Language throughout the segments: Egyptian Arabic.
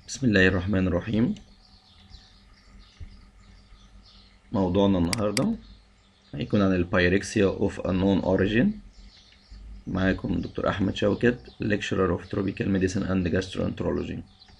بسم الله الرحمن الرحيم موضوعنا النهاردة هيكون عن البايركسيا of unknown origin معاكم دكتور أحمد شوكت lecturer of tropical medicine and gastroenterology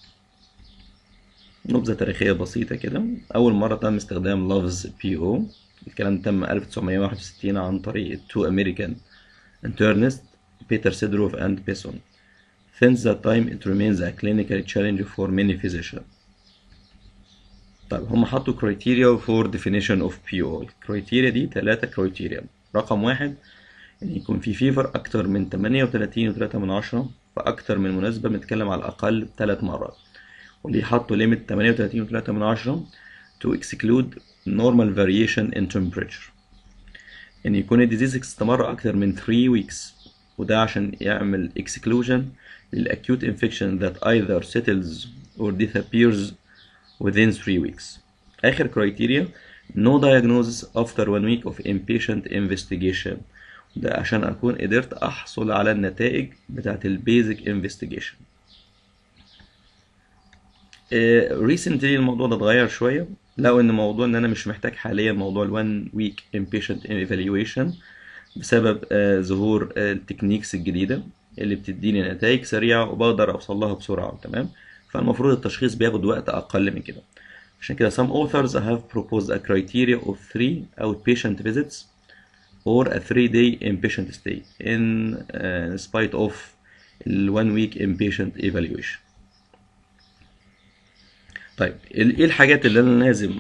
نبذة تاريخية بسيطة كده أول مرة تم استخدام لفظ PO الكلام تم 1961 عن طريق two American internists بيتر سيدروف and بيسون Since that time it remains a clinical challenge for many physicians. طيب هم حطوا criteria for definition of PO الكرايتيريا دي ثلاثة كرايتيريا رقم واحد إن يكون في فيفر أكتر من 38 وتلاتة من عشرة فأكتر من مناسبة بنتكلم على الأقل ثلاث مرات واللي حطوا ليميت 38 وتلاتة من عشرة to exclude normal variation in temperature إن يكون الديزيز استمر أكتر من 3 weeks وده عشان يعمل exclusion للأكيوت infection that either settles or disappears within 3 weeks. آخر criteria no diagnosis after one week of inpatient investigation ده عشان أكون قدرت أحصل على النتائج بتاعت البيزك investigation. Uh, recently الموضوع ده اتغير شوية لقوا إن موضوع إن أنا مش محتاج حاليا موضوع ال one week inpatient evaluation بسبب uh, ظهور uh, التكنيكس الجديدة اللي بتديني نتائج سريعة وبقدر أوصل لها بسرعة تمام فالمفروض التشخيص بياخد وقت أقل من كده عشان كده some authors have proposed a criteria of three outpatient visits or a three day inpatient stay in uh, spite of ال one week inpatient evaluation طيب ايه الحاجات اللي انا لازم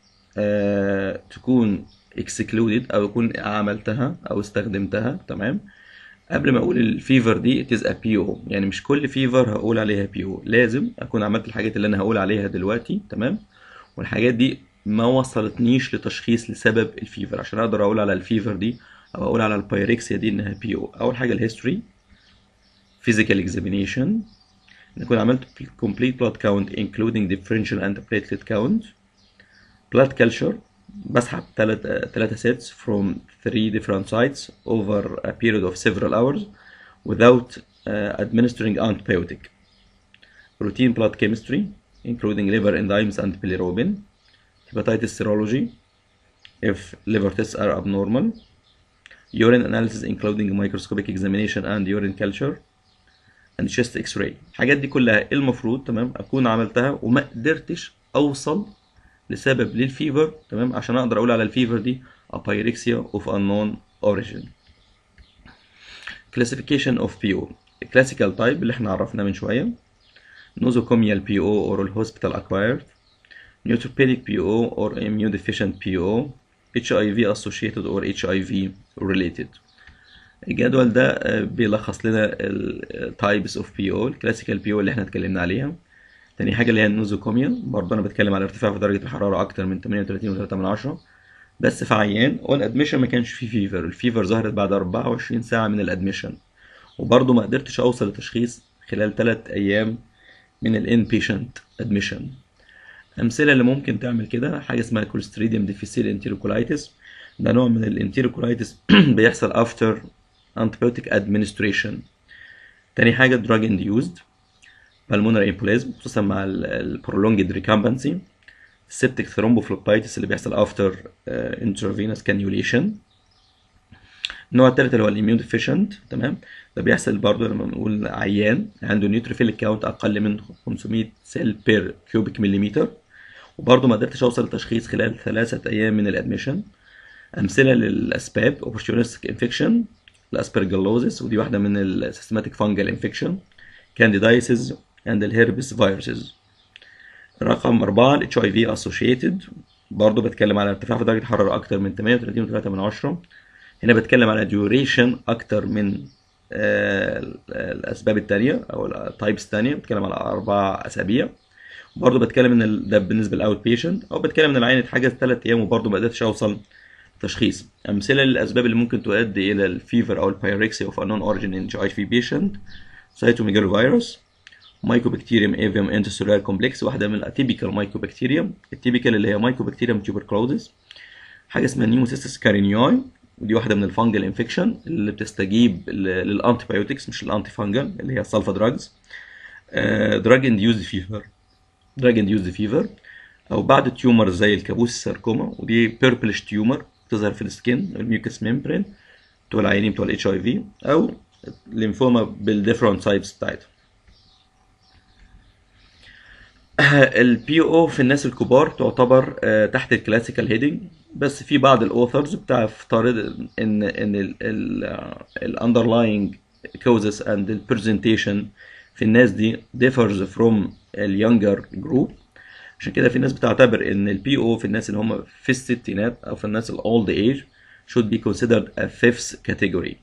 آه تكون excluded او يكون عملتها او استخدمتها تمام قبل ما اقول الفيفر دي it is a PO يعني مش كل فيفر هقول عليها PO لازم اكون عملت الحاجات اللي انا هقول عليها دلوقتي تمام والحاجات دي ما وصلتنيش لتشخيص لسبب الفيفر عشان اقدر اقول على الفيفر دي او اقول على البايركسيا دي انها PO اول حاجه الهيستوري physical examination نكون عملت complete blood count including differential and platelet count blood culture بسحب ثلاثة ثلاثة sets from three different sites over a period of several hours without uh, administering antibiotic. Routine blood chemistry, including liver enzymes and bilirubin. Hepatitis serology, if liver tests are abnormal. Urine analysis, including microscopic examination and urine culture. And chest x-ray. الحاجات دي كلها المفروض تمام أكون عملتها وما قدرتش أوصل لسبب للفيفر تمام عشان اقدر اقول على الفيفر دي apyrexia of unknown origin classification of PO classical type اللي احنا عرفناه من شوية nosocomial PO or hospital acquired neutropenic PO or immunodeficient PO HIV associated or HIV related الجدول ده بيلخص لنا ال types of PO الكلاسيكال PO اللي احنا اتكلمنا عليها تاني حاجة اللي هي النوزوكوميا برضه أنا بتكلم على ارتفاع في درجة الحرارة أكتر من 38 و3 من عشرة بس في عيان اون ادميشن ما كانش فيه فيفر الفيفر ظهرت بعد 24 ساعة من الادميشن وبرضه ما قدرتش أوصل لتشخيص خلال 3 أيام من الان بيشنت ادميشن أمثلة اللي ممكن تعمل كده حاجة اسمها كولستريديوم ديفيسيل انتيروكولايتس ده نوع من الانتيروكولايتس بيحصل افتر antibiotic administration تاني حاجة drug induced pulmonary embolism خصوصا مع ال prolonged recumbency septic thrombophlebitis اللي بيحصل after uh, intravenous cannulation النوع التالت اللي هو الاميون deficient تمام ده بيحصل برضه لما بنقول عيان عنده نيوتروفيليك كاونت اقل من 500 سيل بير كيوبيك مليمتر وبرضه ما قدرتش اوصل لتشخيص خلال ثلاثة ايام من الادميشن امثله للاسباب opportunistic infection الاسبرجلوزيس ودي واحده من السيستماتيك فانجل انفكشن كانديدايسيس and الهيربس فيروسز رقم أربعة ال HIV associated برضه بتكلم على ارتفاع في درجة الحرارة أكتر من 38 من عشرة هنا بتكلم على duration أكتر من آه الأسباب التانية أو التايبس التانية بتكلم على أربع أسابيع برضه بتكلم إن ده بالنسبة للأوت بيشنت أو بتكلم إن العين اتحجز تلات أيام وبرضه ما قدرتش أوصل تشخيص أمثلة للأسباب اللي ممكن تؤدي إلى الفيفر أو البايركسيا of unknown origin in HIV patient cytomegalovirus مايكوبكتيريوم افيوم انترسولار كومبلكس واحده من الاتيبيكال مايكوبكتيريوم التيبيكال اللي هي مايكوبكتيريوم تيوبركلوزس حاجه اسمها نيموسيستس كارينيوي ودي واحده من الفانجل انفكشن اللي بتستجيب للانتي بايوتكس مش الانتي فانجل اللي هي السلفا دراجز دراج انديوزد فيفر دراج انديوزد فيفر او بعد تيومر زي الكابوس الساركوما ودي بيربلش تيومر بتظهر في السكين الميوكس ميمبرين بتوع العيانين بتوع الاتش اي في او ليمفوما بالديفرنت سايبس بتاعتها البي او في الناس الكبار تعتبر آه، تحت الكلاسيكال هيدنج بس في بعض الاوثرز بتفترض ان ان الاندرلاينج causes and the presentation في الناس دي differs from ال younger group عشان كده في ناس بتعتبر ان البي او في الناس اللي هم في الستينات او في الناس الاولد ايج should be considered a fifth category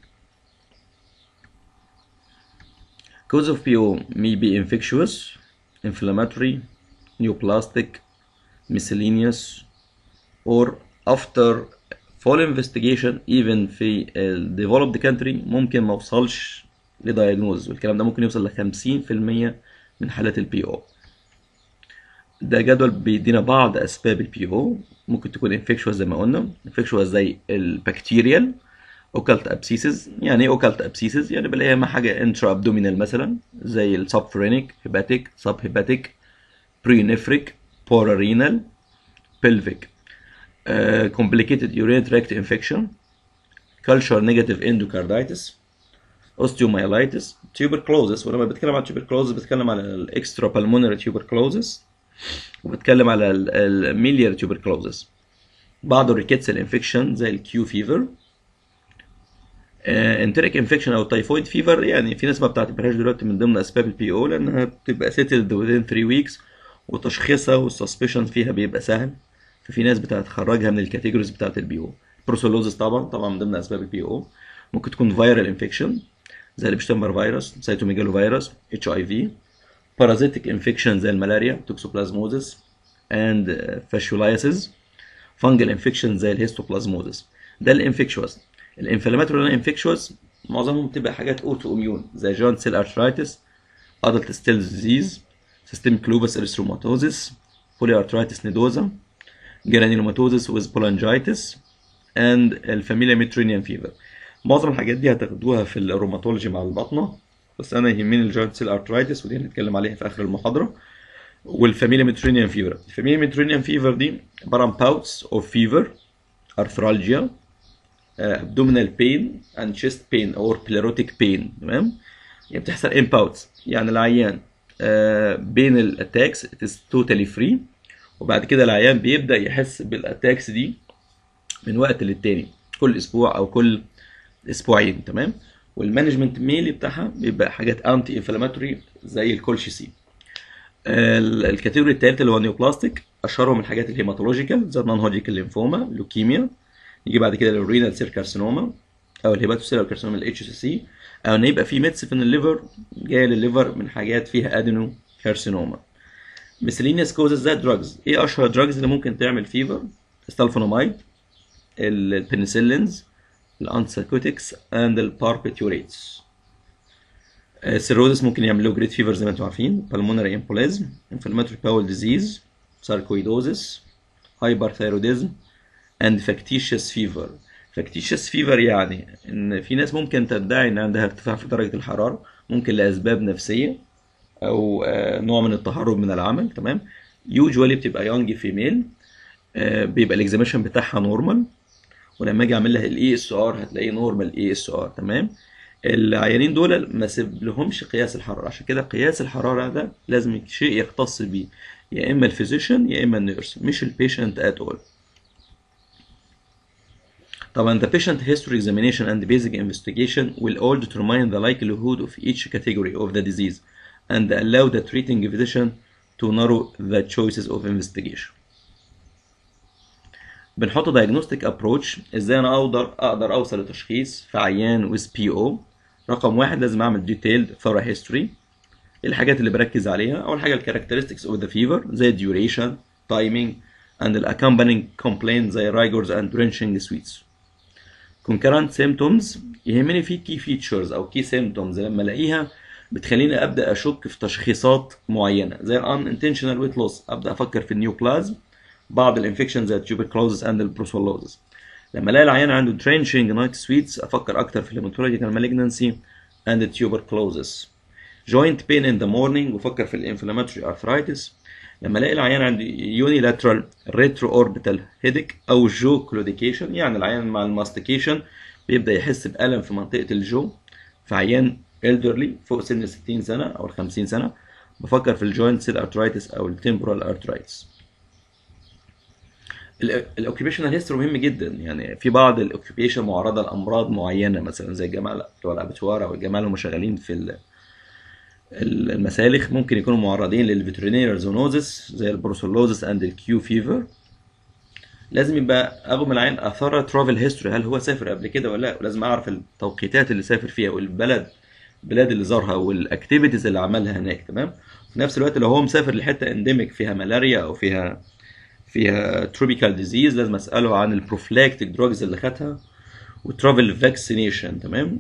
cause of PO may be infectious inflammatory neoplastic miscellaneous or after full investigation even في ال developed country ممكن ما وصلش لدايجنوز والكلام ده ممكن يوصل ل 50% من حالات البي او ده جدول بيدينا بعض اسباب البي او ممكن تكون انفكشوس زي ما قلنا انفكشوس زي البكتيريال اوكالت ابسيسز يعني ايه اوكالت ابسيسز يعني بلاقيها مع حاجه انترا ابدومينال مثلا زي السبفرينيك هيباتيك سب هيباتيك برينفريك بورارينال بلفيك complicated urinary tract infection culture negative endocarditis osteomyelitis tuberculosis ولما بتكلم عن tuberculosis بتكلم على الاكسترا pulmonary tuberculosis وبتكلم على الميليار tuberculosis بعض الريكيتس الانفكشن زي الكيو فيفر انتريك انفكشن او تايفويد فيفر يعني في ناس ما بتعتبرهاش دلوقتي من ضمن اسباب البي او لانها بتبقى سيتلد within 3 ويكس وتشخيصها والسسبشن فيها بيبقى سهل ففي ناس بتخرجها من الكاتيجوريز بتاعت البي او بروسولوزس طبعا طبعا من ضمن اسباب البي او ممكن تكون فيرال انفكشن زي البشتمبر فيروس سيتوميجالو فيروس اتش اي في بارازيتيك انفكشن زي الملاريا توكسوبلازموزس اند فاشولايسيس فانجل انفكشن زي الهيستوبلازموزس ده الانفكشوس الانفلاماتوري انفكشوس معظمهم بتبقى حاجات اوتو اميون زي جوينت سيل ارثرايتس ادلت ستيل ديزيز سيستميك لوبس اريثروماتوزس بولي ارثرايتس نيدوزا جرانيلوماتوزس ويز بولانجايتس اند الفاميليا ميترينيان فيفر معظم الحاجات دي هتاخدوها في الروماتولوجي مع البطنه بس انا يهمني الجوينت سيل ارثرايتس ودي هنتكلم عليها في اخر المحاضره والفاميليا ميترينيان فيفر الفاميليا ميترينيان فيفر دي عباره عن باوتس اوف فيفر ارثرالجيا abdominal pain and chest pain or pleurotic pain تمام يعني بتحصل in bouts يعني العيان آه، بين الاتاكس it is totally free وبعد كده العيان بيبدا يحس بالاتاكس دي من وقت للتاني كل اسبوع او كل اسبوعين تمام والمانجمنت ميلي بتاعها بيبقى حاجات انتي انفلاماتوري زي الكولشيسين الكاتيجوري التالت اللي هو نيوبلاستيك اشهرهم الحاجات الهيماتولوجيكال زي النون هوجيكال لينفوما لوكيميا يجي بعد كده الرينال سيل كارسينوما او الهيباتوسيلر كارسينوما الاتش سي سي او ان يبقى في ميتس في الليفر جايه للليفر من حاجات فيها ادينو كارسينوما miscellaneous كوزز زي الدراجز ايه اشهر دراجز اللي ممكن تعمل فيفر السلفونامايد البنسلينز الانساكوتكس اند الباربيتوريتس السيروزس ممكن يعملوا جريد فيفر زي ما انتم عارفين pulmonary embolism inflammatory bowel disease sarcoidosis hyperthyroidism and factitious fever factitious fever يعني ان في ناس ممكن تدعي ان عندها ارتفاع في درجة الحرارة ممكن لاسباب نفسية او آه، نوع من التهرب من العمل تمام يوجوالي بتبقى يونج فيميل بيبقى الاكزاميشن بتاعها نورمال ولما اجي اعمل لها الاي اس ار هتلاقيه نورمال اي اس ار تمام العيانين دول ما سيب لهمش قياس الحراره عشان كده قياس الحراره ده لازم شيء يختص بيه يا اما الفيزيشن يا اما النيرس مش البيشنت ات اول طبعا the patient history examination and basic investigation will all determine the likelihood of each category of the disease and allow the treating physician to narrow the choices of investigation بنحط diagnostic approach ازاي انا اقدر اقدر اوصل لتشخيص في عيان with PO رقم واحد لازم اعمل detailed thorough history ايه الحاجات اللي بركز عليها اول حاجه الكاركترستكس of the fever زي duration timing and the accompanying complaints زي rigors and drenching sweats concurrent symptoms يهمني في key features او key symptoms لما الاقيها بتخليني ابدا اشك في تشخيصات معينه زي ال unintentional weight loss ابدا افكر في النيوبلازم بعض الانفكشن زي التوبركلوزس اند البروسولوزس لما الاقي العيان عنده ترينشنج نايت سويتس افكر اكتر في الهيماتولوجيكال مالجنسي اند التوبركلوزس جوينت بين ان ذا مورنينج وفكر في الانفلاماتوري ارثرايتس لما الاقي العيان عنده يونيلاترال ريترو اوربيتال هيدك او جو كلوديكيشن يعني العيان مع الماستيكيشن بيبدا يحس بالم في منطقه الجو في عيان elderly فوق سن 60 سنه او 50 سنه بفكر في الجوينت سيل ارثرايتس او التمبورال ارثرايتس الاوكيبيشنال هيستوري مهم جدا يعني في بعض الاوكيبيشن معرضه لامراض معينه مثلا زي الجماعه بتوع الابتوار او الجماعه اللي هم شغالين في ال- ال- المسالخ ممكن يكونوا معرضين للفيترينير زونوزس زي البروسولوزس اند الكيو فيفر لازم يبقى اخد من العين اثار ترافل هيستوري هل هو سافر قبل كده ولا لا ولازم اعرف التوقيتات اللي سافر فيها والبلد البلاد اللي زارها والاكتيفيتيز اللي عملها هناك تمام في نفس الوقت لو هو مسافر لحته انديميك فيها ملاريا او فيها فيها تروبيكال ديزيز لازم اساله عن البروفلاكتيك دراجز اللي خدها وترافل فاكسينيشن تمام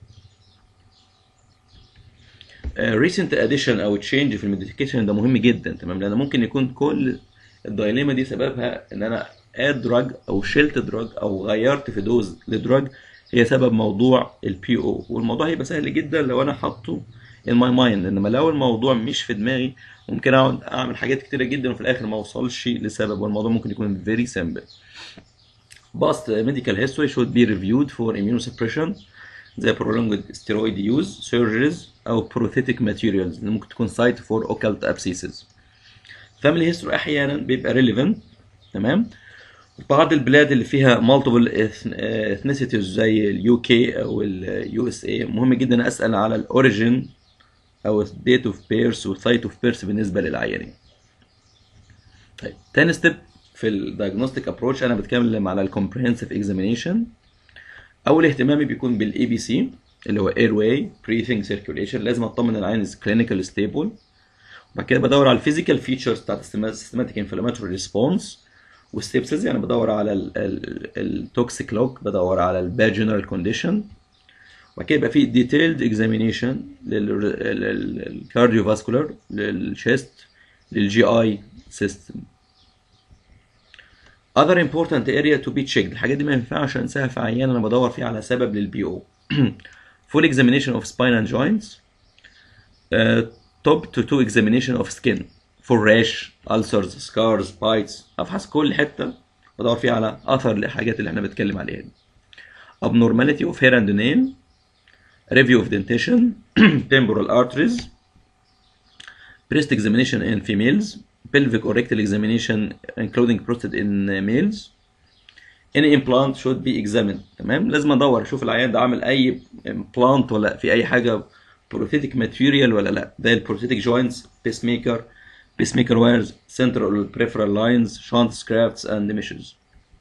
ريسنت اديشن او تشينج في الميديكيشن ده مهم جدا تمام لان ممكن يكون كل الدايليما دي سببها ان انا اد دراج او شلت دراج او غيرت في دوز لدراج هي سبب موضوع البي او والموضوع هيبقى سهل جدا لو انا حاطه in my mind انما لو الموضوع مش في دماغي ممكن اقعد اعمل حاجات كتيره جدا وفي الاخر ما اوصلش لسبب والموضوع ممكن يكون very simple past medical history should be reviewed for immunosuppression زي prolonged steroid use surgeries او prosthetic materials اللي ممكن تكون site for occult abscesses family history احيانا بيبقى relevant تمام بعض البلاد اللي فيها multiple ethnicities زي اليو كي او اليو اس اي مهم جدا اسال على الاوريجين او date of birth و site of birth بالنسبه للعيانين طيب تاني ستيب في الدايجنوستيك ابروتش انا بتكلم على الكومبريهنسيف اكزامينيشن اول اهتمامي بيكون بالاي بي سي اللي هو اير واي بريثنج سيركيوليشن لازم اطمن العين از كلينيكال ستيبل وبعد كده بدور على الفيزيكال فيتشرز بتاعت السيستماتيك انفلاماتوري ريسبونس والستيبسز يعني بدور على التوكسيك لوك بدور على الباد جنرال كونديشن وبعد كده يبقى في ديتيلد اكزامينيشن للكارديو فاسكولار للشيست للجي اي سيستم other important area to be checked الحاجات دي ما ينفعش انساها في عيان انا بدور فيه على سبب للبي او full examination of spine and joints uh, top to two examination of skin for rash ulcers scars bites افحص كل حته بدور فيها على اثر الحاجات اللي احنا بنتكلم عليها دي abnormality of hair and nail review of dentition temporal arteries breast examination in females pelvic or rectal examination including prostate in males any implant should be examined تمام لازم ادور اشوف العيان ده عامل اي implant ولا في اي حاجه prosthetic material ولا لا ده البروثيتيك joints pacemaker pacemaker wires central or peripheral lines shunt scrafts and meshes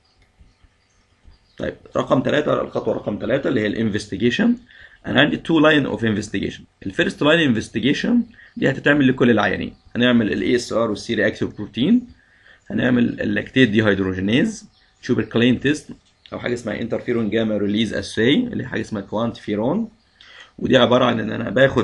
طيب رقم ثلاثة الخطوة رقم ثلاثة اللي هي الانفستيجيشن أنا عندي تو لاين أوف انفستيجيشن الفيرست لاين انفستيجيشن دي هتتعمل لكل العيانين هنعمل الاي اس ار والسي رياكتيف بروتين هنعمل اللاكتيت دي هيدروجينيز تشوبركلين تيست أو حاجة اسمها انترفيرون جاما ريليز اساي اللي هي حاجة اسمها كوانتفيرون ودي عبارة عن إن أنا باخد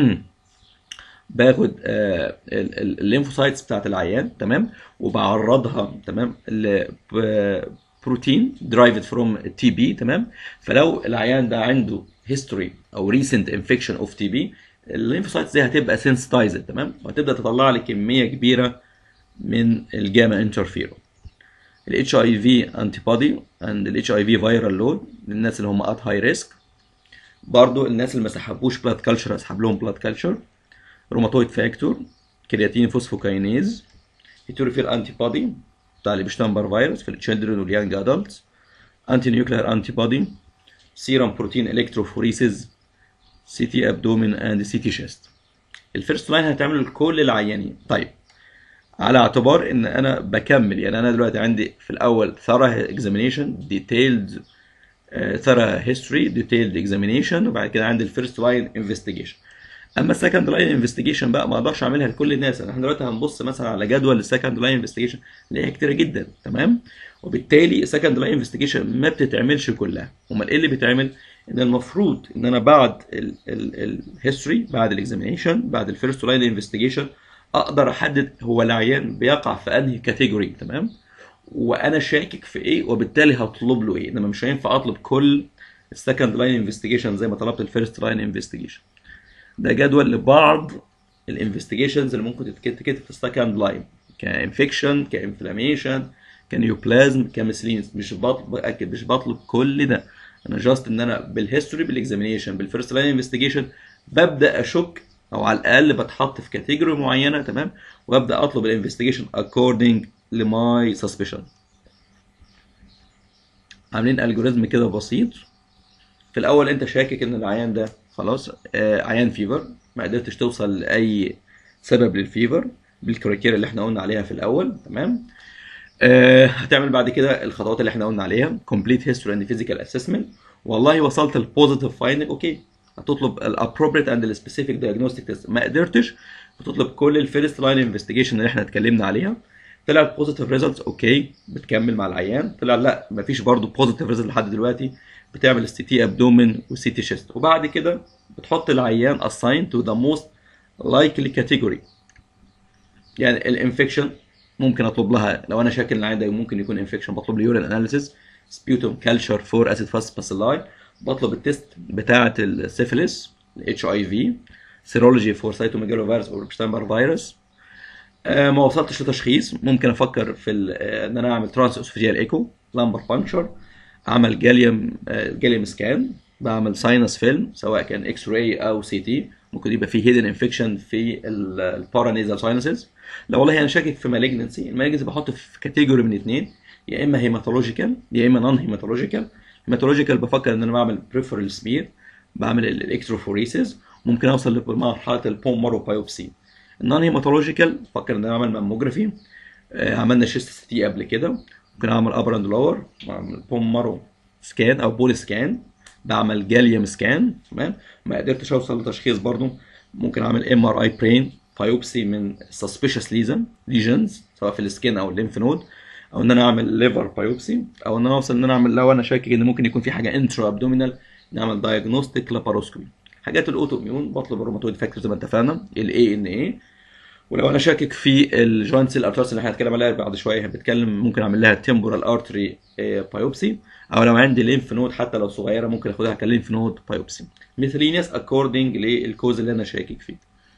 باخد آه الليمفوسايتس بتاعت العيان تمام وبعرضها تمام بروتين درايفد فروم تي بي تمام فلو العيان ده عنده هيستوري او ريسنت انفكشن اوف تي بي الليمفوسايتس دي هتبقى سensitized تمام وهتبدا تطلع لي كميه كبيره من الجاما انترفيرون الاتش اي في انتي بودي اند الاتش اي في فيرال لود للناس اللي هم ات هاي ريسك برضو الناس اللي ما سحبوش بلاد كلتشر اسحب لهم بلاد كلتشر روماتويد فاكتور كرياتين فوسفوكاينيز هيتوريفيل انتي بودي بتاع الابشتامبر فيروس في التشيلدرن واليانج ادلتس انتي نيوكلير انتي بودي سيرم بروتين الكتروفوريسيز سي تي ابدومين اند سي تي شيست الفيرست لاين هتعمله لكل العيانين طيب على اعتبار ان انا بكمل يعني انا دلوقتي عندي في الاول ثرا اكزامينيشن ديتيلد ثرا هيستوري ديتيلد اكزامينيشن وبعد كده عندي الفيرست لاين انفستيجيشن اما السكند لاين انفستيجيشن بقى ما اقدرش اعملها لكل الناس احنا دلوقتي هنبص مثلا على جدول السكند لاين انفستيجيشن نلاقيها كتيره جدا تمام وبالتالي السكند لاين انفستيجيشن ما بتتعملش كلها امال ايه اللي بيتعمل ان المفروض ان انا بعد الهيستوري بعد الاكزامينيشن بعد الفيرست لاين انفستيجيشن اقدر احدد هو العيان بيقع في انهي كاتيجوري تمام وانا شاكك في ايه وبالتالي هطلب له ايه انما مش هينفع اطلب كل السكند لاين انفستيجيشن زي ما طلبت الفيرست لاين انفستيجيشن ده جدول لبعض الانفستيجيشنز اللي ممكن تتكتب في السكند لاين كانفكشن كانفلاميشن كنيوبلازم كمسلينز مش بطلب باكد مش بطلب كل ده انا جاست ان انا بالهيستوري بالاكزامينيشن بالفيرست لاين انفستيجيشن ببدا اشك او على الاقل بتحط في كاتيجوري معينه تمام وابدا اطلب الانفستيجيشن اكوردنج لماي سسبشن عاملين الجوريزم كده بسيط في الاول انت شاكك ان العيان ده خلاص آه عيان فيفر ما قدرتش توصل لاي سبب للفيفر بالكرايتيريا اللي احنا قلنا عليها في الاول تمام آه هتعمل بعد كده الخطوات اللي احنا قلنا عليها كومبليت هيستوري اند فيزيكال اسسمنت والله وصلت البوزيتيف فايندنج اوكي هتطلب الابروبريت اند السبيسيفيك دايجنوستيك تيست ما قدرتش بتطلب كل الفيرست لاين انفستيجيشن اللي احنا اتكلمنا عليها طلع بوزيتيف ريزلتس اوكي بتكمل مع العيان طلع لا مفيش برضه بوزيتيف ريزلت لحد دلوقتي بتعمل السي تي ابدومن والسي تي شيست وبعد كده بتحط العيان اساين تو ذا موست لايكلي كاتيجوري يعني الانفكشن ممكن اطلب لها لو انا شاكك ان العيان ده ممكن يكون انفكشن بطلب لي يورين اناليسيس سبيوتوم كالتشر فور اسيد فاست باسيلاي بطلب التيست بتاعه السيفيليس الاتش اي في سيرولوجي فور سايتوميجالو فيروس او بشتاينبر فيروس آه ما وصلتش لتشخيص ممكن افكر في ان انا اعمل ترانس اسوفيجيال ايكو لامبر بانكشر اعمل جاليوم آه جاليوم سكان بعمل ساينس فيلم سواء كان اكس راي او سي تي ممكن يبقى فيه هيدن انفكشن في البارانيزال ساينسز لو والله انا شاكك في مالجنسي المالجنسي بحط في كاتيجوري من اثنين يا اما هيماتولوجيكال يا اما نون هيماتولوجيكال هيماتولوجيكال بفكر ان انا بعمل بريفرال سمير بعمل الالكتروفوريسيس ممكن اوصل لمرحله البوم مارو بايوبسي النون هيماتولوجيكال بفكر ان انا اعمل ماموجرافي آه عملنا شيست سي تي قبل كده ممكن اعمل ابر اند لور بعمل بوم مارو سكان او بول سكان بعمل جاليوم سكان تمام ما قدرتش اوصل لتشخيص برضو ممكن اعمل ام ار اي برين بايوبسي من سسبيشس ليزن ليجنز سواء في السكين او الليمف نود او ان انا اعمل ليفر بايوبسي او ان انا اوصل ان انا اعمل لو انا شاكك ان ممكن يكون في حاجه انترا ابدومينال نعمل دايجنوستيك لاباروسكوبي حاجات الاوتو اميون بطلب الروماتويد فاكتور زي ما اتفقنا الاي ان اي ولو انا شاكك في الجوينت سيل ارترس اللي هنتكلم عليها بعد شويه بنتكلم ممكن اعمل لها تمبورال ارتري بايوبسي او لو عندي ليمف نود حتى لو صغيره ممكن اخدها كليمف نود بايوبسي ميثلينيوس اكوردنج للكوز اللي انا شاكك فيه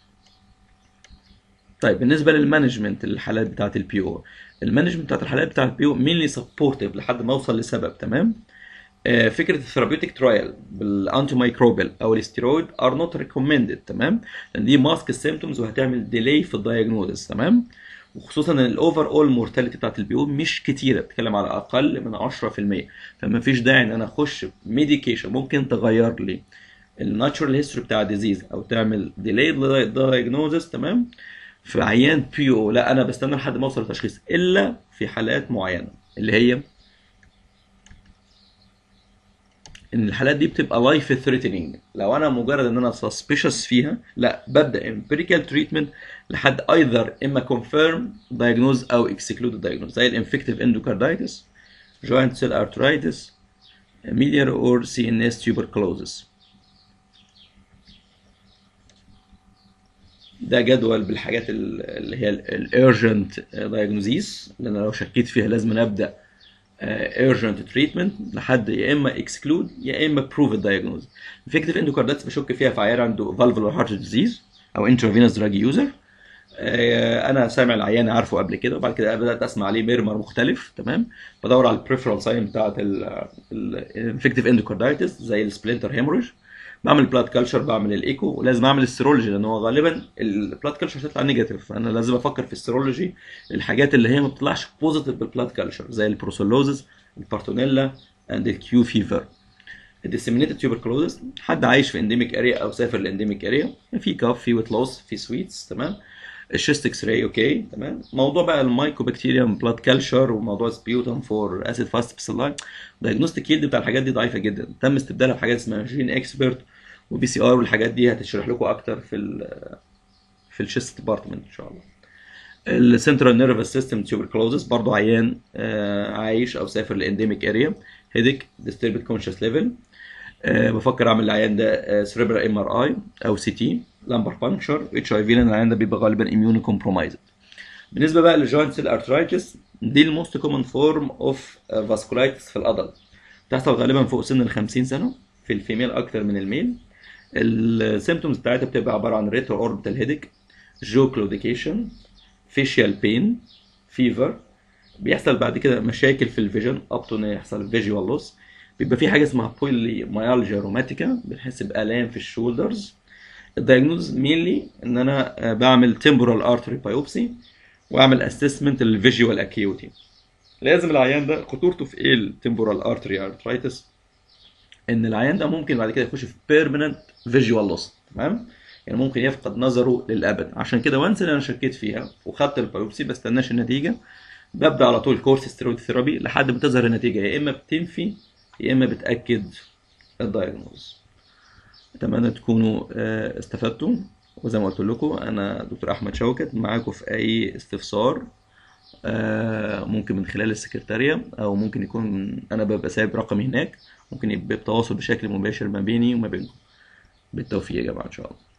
طيب بالنسبه للمانجمنت الحالات بتاعه البي او المانجمنت بتاعه الحالات بتاعه البي او مينلي سبورتيف لحد ما اوصل لسبب تمام آه فكره الثيرابيوتيك ترايل بالانتي مايكروبيال او الاستيرويد ار نوت ريكومندد تمام لان دي ماسك السيمتومز وهتعمل ديلي في الدايجنوزس تمام وخصوصا ان الاوفر اول مورتاليتي بتاعت البي او مش كتيره بتتكلم على اقل من 10% فما فيش داعي ان انا اخش ميديكيشن ممكن تغير لي الناتشورال هيستوري بتاع الديزيز او تعمل ديلي دايجنوزس تمام في عيان بي او لا انا بستنى لحد ما اوصل لتشخيص الا في حالات معينه اللي هي ان الحالات دي بتبقى لايف ثريتنينج لو انا مجرد ان انا سسبيشس فيها لا ببدا امبيريكال تريتمنت لحد ايذر اما كونفيرم دايجنوز او اكسكلود دايجنوز زي الانفكتيف اندوكاردايتس جوينت سيل ارترايتس ميدير اور سي ان اس تيوبركلوزس ده جدول بالحاجات اللي هي الارجنت دايجنوزيس اللي انا لو شكيت فيها لازم ابدا ايرجنت تريتمنت لحد يا اما اكسكلود يا اما بروف الدايجنوز انفكتيف اندوكاردايتس بشك فيها في عيان عنده فالفولار هارت ديزيز او انترافينوس دراج يوزر انا سامع العيان عارفه قبل كده وبعد كده بدات اسمع عليه ميرمر مختلف تمام بدور على البريفرال ساين بتاعت الانفكتيف اندوكاردايتس زي السبلنتر هيموريج بعمل بلاد كلتشر بعمل الايكو ولازم اعمل السيرولوجي لان هو غالبا البلاد كلتشر هتطلع نيجاتيف فانا لازم افكر في السيرولوجي الحاجات اللي هي ما بتطلعش بوزيتيف بالبلاد كلتشر زي البروسولوزس البارتونيلا اند الكيو فيفر الديسيمينيتد تيوبركلوزس حد عايش في انديميك اريا او سافر لانديميك اريا في كاف في ويت لوس في سويتس تمام الشيست اكس راي اوكي تمام موضوع بقى المايكوبكتيريوم بلاد كلتشر وموضوع سبيوتم فور اسيد فاست بسلاي دايجنوستيك يلد بتاع الحاجات دي ضعيفه جدا تم استبدالها بحاجات اسمها جين اكسبرت وبي سي ار والحاجات دي هتشرح لكم اكتر في ال في الشيست ديبارتمنت ان شاء الله السنترال نيرفس سيستم تيوبركلوزس برضو عيان عايش او سافر لانديميك اريا هيديك ديستربد كونشس ليفل بفكر اعمل العيان ده سريبرال ام ار اي او سي تي لامبر بانكشر اتش اي في لان العيان ده بيبقى غالبا اميون كومبرومايزد بالنسبه بقى للجوينت سيل ارترايتس دي الموست كومن فورم اوف فاسكولايتس في الادلت بتحصل غالبا فوق سن ال 50 سنه في الفيميل اكتر من الميل السيمتومز بتاعتها بتبقى عباره عن ريترو اوربيتال هيدك جو كلوديكيشن فيشيال بين فيفر بيحصل بعد كده مشاكل في الفيجن اب تو ان يحصل فيجوال لوس بيبقى في حاجه اسمها بولي مايالجيا روماتيكا بنحس بالام في الشولدرز الدايجنوز مينلي ان انا بعمل تمبورال ارتري بايوبسي واعمل اسسمنت للفيجوال اكيوتي لازم العيان ده خطورته في ايه التمبورال ارتري ارترايتس ان العيان ده ممكن بعد كده يخش في بيرمننت فيجوال لوس تمام يعني ممكن يفقد نظره للابد عشان كده وانس انا شكيت فيها وخدت البايوبسي بستناش النتيجه ببدا على طول كورس ستيرويد ثيرابي لحد ما تظهر النتيجه يا اما بتنفي يا اما بتاكد الدايجنوز اتمنى تكونوا استفدتوا وزي ما قلت لكم انا دكتور احمد شوكت معاكم في اي استفسار ممكن من خلال السكرتارية او ممكن يكون انا ببقى سايب رقمي هناك ممكن يبقى التواصل بشكل مباشر ما بيني وما بينكم بالتوفيق يا جماعه ان شاء الله